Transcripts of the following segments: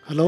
Hello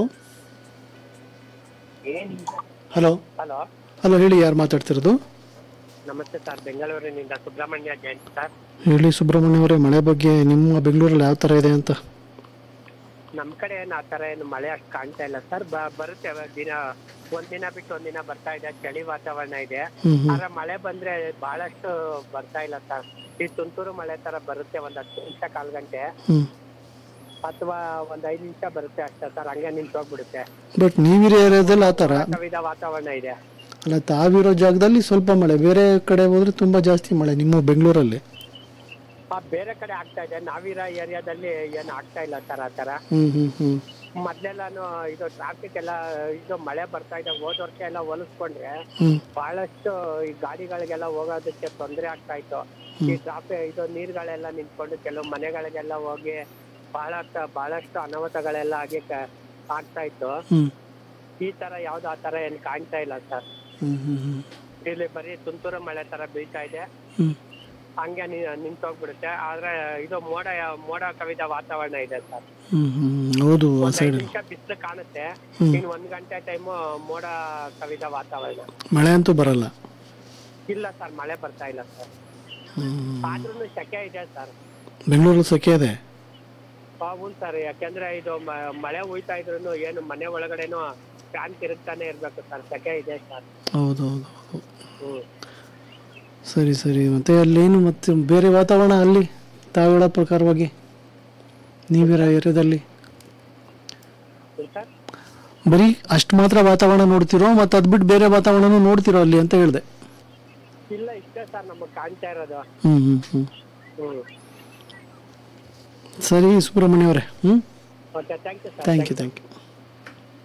hello hello hello ಹೇಳಿ ಯಾರು ಮಾತಾಡ್ತಿರೋದು ನಮಸ್ತೆ ಸರ್ ಬೆಂಗಳೂರಿನಿಂದ ಸುಬ್ರಹ್ಮಣ್ಯ ಜೈನ್ ಸರ್ ಹೇಳಿ ಸುಬ್ರಹ್ಮಣ್ಯ ಅವರೇ ಮಳೆ ಬಗ್ಗೆ ನಿಮ್ಮ ಬೆಂಗಳೂರಲ್ಲಿ ಯಾವ ಥರ ಇದೆ ಅಂತ ನಮ್ಮ ಕಡೆ ಏನು ಆ ಥರ ಏನು ಮಳೆ ಅಷ್ಟು ಕಾಣ್ತಾ ಇಲ್ಲ ಸರ್ ಬ ಬರುತ್ತೆ ಅವಾಗ ದಿನ ಒಂದಿನ ಬಿಟ್ಟು ಒಂದಿನ ಬರ್ತಾ ಇದೆ ಚಳಿ ವಾತಾವರಣ ಇದೆ ಹ್ಮ್ ಹ್ಮ್ ಆದ್ರೆ ಮಳೆ ಬಂದ್ರೆ ಬಹಳಷ್ಟು ಬರ್ತಾ ಇಲ್ಲ ಸರ್ ಈ ತುಂತುರು ಮಳೆ ತರ ಬರುತ್ತೆ ಒಂದ್ ಹತ್ತು ನಿಮಿಷ ಕಾಲ್ ಗಂಟೆ ಹ್ಮ್ ಅಥವಾ ಒಂದ್ ಐದು ನಿಮಿಷ ಬರುತ್ತೆ ಅಷ್ಟೇ ಸರ್ ಹಂಗೆ ನಿಂತು ಹೋಗ್ಬಿಡುತ್ತೆ ಬಟ್ ನೀವಿರೋ ಏರಿಯಾದಲ್ಲಿ ಆ ಥರ ಕವಿದ ವಾತಾವರಣ ಇದೆ ಅಲ್ಲ ತಾವಿರೋ ಜಾಗದಲ್ಲಿ ಸ್ವಲ್ಪ ಮಳೆ ಬೇರೆ ಕಡೆ ಹೋದ್ರೆ ತುಂಬಾ ಜಾಸ್ತಿ ಮಳೆ ನಿಮ್ಮ ಬೆಂಗಳೂರಲ್ಲಿ ಆ ಬೇರೆ ಕಡೆ ಆಗ್ತಾ ಇದೆ ನಾವಿರೋ ಏರಿಯಾದಲ್ಲಿ ಏನು ಆಗ್ತಾ ಇಲ್ಲ ಸರ್ ಆ ತರ ಹ್ಮ್ ಹ್ಮ್ ಹ್ಮ್ ಮೊದ್ಲೆಲ್ಲಾನು ಇದು ಟ್ರಾಫಿಕ್ ಎಲ್ಲ ಇದು ಮಳೆ ಬರ್ತಾ ಇದೆ ಹೋದ ವರ್ಷ ಎಲ್ಲ ಹೋಲಿಸ್ಕೊಂಡ್ರೆ ಹ್ಮ್ ಬಹಳಷ್ಟು ಈ ಗಾಡಿಗಳಿಗೆಲ್ಲ ಹೋಗೋದಕ್ಕೆ ತೊಂದರೆ ಆಗ್ತಾ ಇತ್ತು ಈ ಟ್ರಾಫಿಕ್ ಇದು ನೀರ್ಗಳೆಲ್ಲ ನಿಂತ್ಕೊಂಡು ಕೆಲವು ಮನೆಗಳಿಗೆಲ್ಲ ಹೋಗಿ ಬಹಳ ಬಹಳಷ್ಟು ಅನಾಹುತಗಳೆಲ್ಲ ಆಗಿ ಕ- ಆಗ್ತಾ ಇತ್ತು ಹ್ಮ್ ಈ ತರ ಯಾವ್ದು ಆ ತರ ಏನ್ ಕಾಣ್ತಾ ಇಲ್ಲ ಸರ್ ಹ್ಮ್ ಹ್ಮ್ ಹ್ಮ್ ಇಲ್ಲಿ ಬರೀ ತುಂತುರು ಮಳೆ ತರ ಬೀಳ್ತಾ ಇದೆ ಹ್ಮ್ ಹಂಗೆ ನಿ- ನಿಂತೋಗ್ಬಿಡುತ್ತೆ ಆದ್ರೆ ಇದು ಮೋಡ ಮೋಡ ಕವಿದ ವಾತಾವರಣ ಇದೆ ಸರ್ ಹ್ಮ್ ಹ್ಮ್ ಹೌದು ಆ ಒಂದ್ ಐದ್ ಸೈಡ್ ನಿಮಿಷ ಬಿಸಿಲು ಕಾಣುತ್ತೆ ಹ್ಮ್. ಇನ್ ಒಂದ್ ಗಂಟೆ ಟೈಮು ಮೋಡ ಕವಿದ ವಾತಾವರಣ ಮಳೆ ಅಂತೂ ಬರಲ್ಲ ಇಲ್ಲ ಸರ್ ಮಳೆ ಬರ್ತಾ ಇಲ್ಲ ಸರ್ ಹ್ಮ್ ಆದ್ರೂ ಸೆಕೆ ಇದೆ ಸರ್ ಬೆಂಗಳೂರಲ್ಲಿ ಸೆಕೆ ಇದೆ ಹೌದು ಸರ್ ಯಾಕೆಂದ್ರೆ ಇದು ಮ- ಮಳೆ ಹುಯ್ತಾ ಇದ್ರು ಏನು ಮನೆ ಒಳಗಡೆನು ಫ್ಯಾನ್ ತಿರುಗ್ತಾನೆ ಇರ್ಬೇಕು ಸರ್ ಸೆಕೆ ಇದೆ ಸರ್ ಹೌದು ಹೌದು ಹೌದು ಹ್ಮ್ ಸರಿ ಸರಿ ಮತ್ತೆ ಅಲ್ಲೇನು ಮತ್ತೆ ಬೇರೆ ವಾತಾವರಣ ಅಲ್ಲಿ ತಾವು ಹೇಳೋ ಪ್ರಕಾರವಾಗಿ ನೀವಿರೋ ಏರಿಯಾದಲ್ಲಿ ಹ್ಮ್ ಸರ್ ಬರೀ ಅಷ್ಟು ಮಾತ್ರ ವಾತಾವರಣ ನೋಡ್ತಿರೋ ಮತ್ತೆ ಅದ್ ಬಿಟ್ಟು ಬೇರೆ ವಾತಾವರಣನೂ ನೋಡ್ತಿರೋ ಅಲ್ಲಿ ಅಂತ ಹೇಳಿದೆ ಇಲ್ಲ ಇಷ್ಟೇ ಸರ್ ನಮಗೆ ಕಾಣ್ತಾ ಇರೋದು ಹ್ಮ್ ಹ್ಮ್ ಹ್ಮ್ ಹ್ಮ್ ಸರಿ ಸುಬ್ರಹ್ಮಣ್ಯ ಅವರೇ hmm okay thank you sir thank you thank you